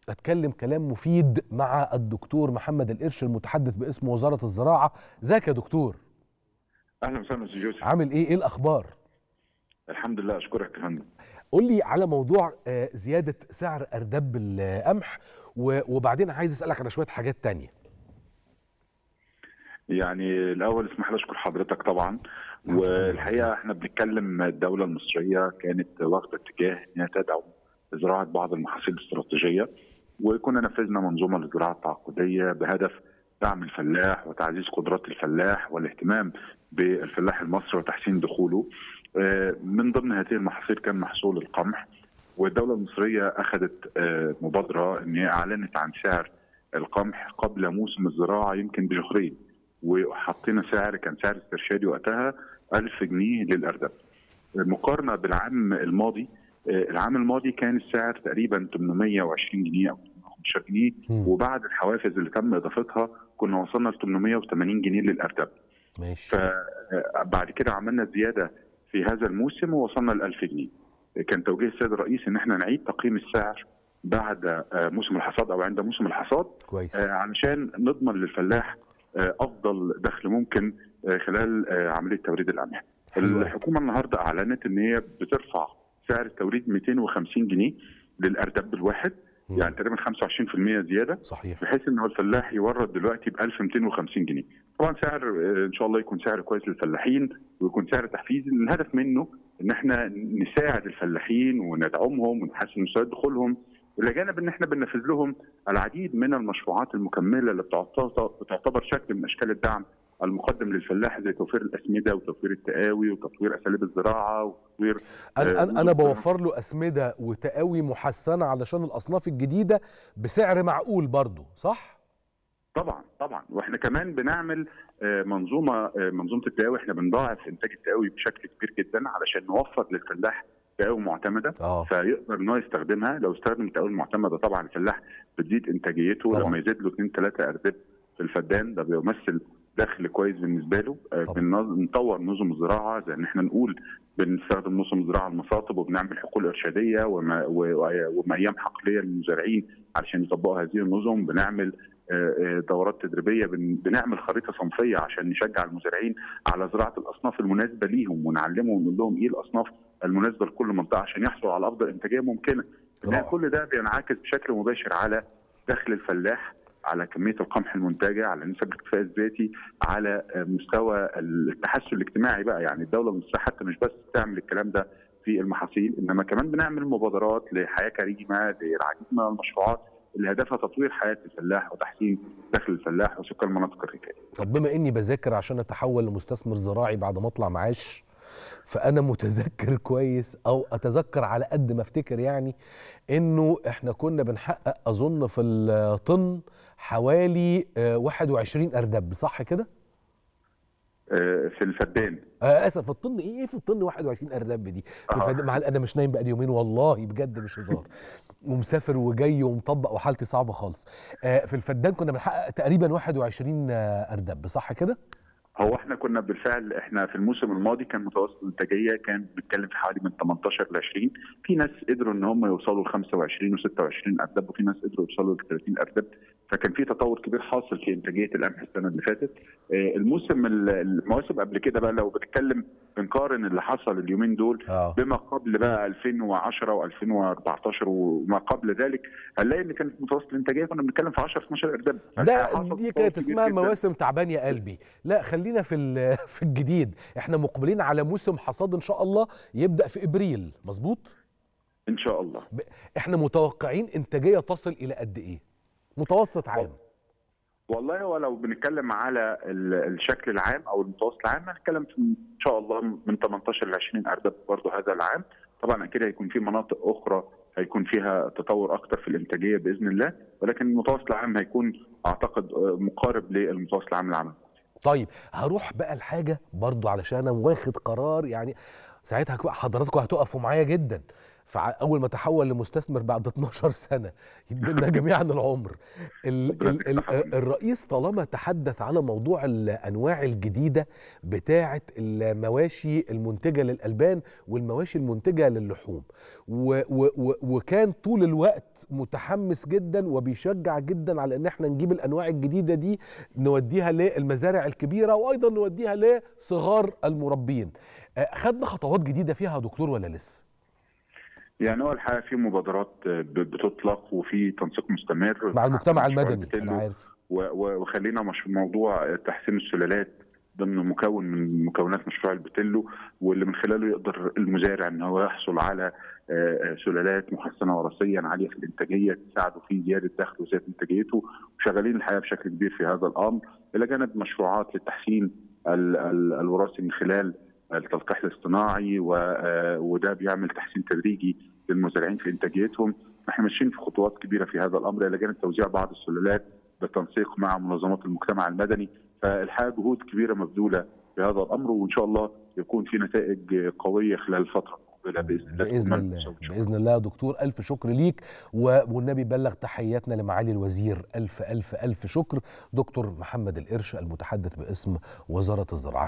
اتكلم كلام مفيد مع الدكتور محمد القرش المتحدث باسم وزاره الزراعه ازيك يا دكتور اهلا وسهلا استاذ يوسف عامل ايه ايه الاخبار الحمد لله اشكرك يا فندم قول لي على موضوع آه، زياده سعر ارداب القمح و- وبعدين عايز اسالك على شويه حاجات تانية يعني الاول اسمح لي اشكر حضرتك طبعا والحقيقه احنا بنتكلم الدوله المصريه كانت واخده اتجاه انها تدعم زراعه بعض المحاصيل الاستراتيجيه وكنا نفذنا منظومه للزراعه التعاقديه بهدف دعم الفلاح وتعزيز قدرات الفلاح والاهتمام بالفلاح المصري وتحسين دخوله آه، من ضمن هذه المحاصيل كان محصول القمح والدوله المصريه اخذت آه، مبادره ان هي اعلنت عن سعر القمح قبل موسم الزراعه يمكن بشهرين وحطينا سعر كان سعر استرشادي وقتها 1000 جنيه للاردب مقارنه بالعام الماضي آه، العام الماضي كان السعر تقريبا 820 جنيه او 15 جنيه مم. وبعد الحوافز اللي تم اضافتها كنا وصلنا ل 880 جنيه للاردب ماشي فبعد كده عملنا زياده في هذا الموسم ووصلنا ل 1000 جنيه. كان توجيه السيد الرئيس ان احنا نعيد تقييم السعر بعد آه، موسم الحصاد او عند موسم الحصاد كويس آه، علشان نضمن للفلاح آه، افضل دخل ممكن آه، خلال آه، عمليه توريد القمح. حلو أوي. الحكومه النهارده اعلنت ان هي بترفع سعر التوريد 250 جنيه للاردب الواحد مم. يعني تقريبا 25% زياده صحيح بحيث ان هو الفلاح يورد دلوقتي ب 1250 جنيه. طبعا سعر آه، ان شاء الله يكون سعر كويس للفلاحين ويكون سعر تحفيزي الهدف منه ان احنا نساعد الفلاحين وندعمهم ونحسن مستوى دخولهم الى جانب ان احنا بننفذ لهم العديد من المشروعات المكمله اللي بتعتبر بتعتبر شكل من اشكال الدعم المقدم للفلاح زي توفير الاسمده وتوفير التقاوي وتطوير اساليب الزراعه وتطوير انا آه، انا انا بوفر له اسمده وتقاوي محسنه علشان الاصناف الجديده بسعر معقول برضو صح طبعا طبعا واحنا كمان بنعمل آه، منظومه آه، منظومه التقاوي احنا بنضاعف انتاج التقاوي بشكل كبير جدا علشان نوفر للفلاح تقاوي معتمده اه فيقدر ان هو يستخدمها لو استخدم التقاوي المعتمده طبعا الفلاح بتزيد انتاجيته طبعاً. لما يزيد له 2 3 ارداب في الفدان ده بيمثل دخل كويس بالنسبه له آه، طبعاً. بننظ- بنطور نظم الزراعه زي ان احنا نقول بنستخدم نظم الزراعه المصاطب وبنعمل حقول ارشاديه وما- و- وميام حقليه للمزارعين علشان يطبقوا هذه النظم بنعمل آه، آه، دورات تدريبيه بن- بنعمل خريطه صنفيه عشان نشجع المزارعين على زراعه الاصناف المناسبه ليهم ونعلمهم ونقول لهم ايه الاصناف المناسبه لكل منطقه عشان يحصلوا على افضل انتاجيه ممكنه. رائع. كل ده بينعكس بشكل مباشر على دخل الفلاح على كميه القمح المنتجه على نسب الاكتفاء الذاتي على آه، مستوى التحسن الاجتماعي بقى يعني الدوله المصريه حتى مش بس بتعمل الكلام ده في المحاصيل انما كمان بنعمل مبادرات لحياه كريمه للعديد من المشروعات اللي هدفها تطوير حياه الفلاح وتحسين دخل الفلاح وسكان المناطق الريفيه. طب بما اني بذاكر عشان اتحول لمستثمر زراعي بعد ما اطلع معاش فانا متذكر كويس او اتذكر على قد ما افتكر يعني انه احنا كنا بنحقق اظن في الطن حوالي آه، 21 اردب صح كده؟ آه، في الفدان آه اسف الطن ايه ايه في الطن 21 اردب دي في آه. الفد... مع انا مش نايم بقالي يومين والله بجد مش هزار ومسافر وجاي ومطبق وحالتي صعبه خالص آه في الفدان كنا بنحقق تقريبا 21 آه، اردب صح كده؟ هو احنا كنا بالفعل احنا في الموسم الماضي كان متوسط الانتاجيه كان بنتكلم في حوالي من 18 ل 20 في ناس قدروا ان هم يوصلوا ل 25 و26 اردب وفي ناس قدروا يوصلوا ل 30 اردب فكان في تطور كبير حاصل في انتاجيه القمح السنه اللي فاتت آه، الموسم ال- المواسم قبل كده بقى لو بنتكلم بنقارن اللي حصل اليومين دول اه بما قبل بقى 2010 و2014 وما قبل ذلك هنلاقي ان كانت متوسط الانتاجيه كنا بنتكلم في 10 12 اردب ده حصل دي تطور كانت كبير اسمها جداً. مواسم تعبان يا قلبي لا خلينا في ال- في الجديد احنا مقبلين على موسم حصاد ان شاء الله يبدا في ابريل مظبوط ان شاء الله احنا متوقعين انتاجيه تصل الى قد ايه متوسط عام والله هو لو بنتكلم على ال- الشكل العام او المتوسط العام هنتكلم في ان شاء الله من 18 ل 20 اردب برضه هذا العام طبعا اكيد هيكون في مناطق اخرى هيكون فيها تطور اكتر في الانتاجيه باذن الله ولكن المتوسط العام هيكون اعتقد آه، مقارب للمتوسط العام العام طيب هروح بقى لحاجه برضو علشان انا واخد قرار يعني ساعتها بقى حضراتكم هتقفوا معايا جدا فاول ما تحول لمستثمر بعد 12 سنه يدينا جميعا العمر ال ال ال الرئيس طالما تحدث على موضوع الانواع الجديده بتاعه المواشي المنتجه للالبان والمواشي المنتجه للحوم و و و وكان طول الوقت متحمس جدا وبيشجع جدا على ان احنا نجيب الانواع الجديده دي نوديها للمزارع الكبيره وايضا نوديها لصغار المربين خدنا خطوات جديده فيها يا دكتور ولا لسه يعني هو الحقيقه في مبادرات بتطلق وفي تنسيق مستمر مع المجتمع المدني انا عارف وخلينا مش موضوع تحسين السلالات ضمن مكون من مكونات مشروع البتلو واللي من خلاله يقدر المزارع ان هو يحصل على سلالات محسنه وراثيا عاليه في الانتاجيه تساعده في زياده دخله وزياده انتاجيته وشغالين الحقيقه بشكل كبير في هذا الامر الى جانب مشروعات للتحسين الوراثي من خلال التلقيح الاصطناعي وده بيعمل تحسين تدريجي للمزارعين في انتاجيتهم احنا ماشيين في خطوات كبيره في هذا الامر الى جانب توزيع بعض السلالات بالتنسيق مع منظمات المجتمع المدني فالحقيقه جهود كبيره مبذوله في هذا الامر وان شاء الله يكون في نتائج قويه خلال الفتره باذن الله باذن الله باذن الله يا دكتور الف شكر ليك والنبي بلغ تحياتنا لمعالي الوزير الف الف الف شكر دكتور محمد القرش المتحدث باسم وزاره الزراعه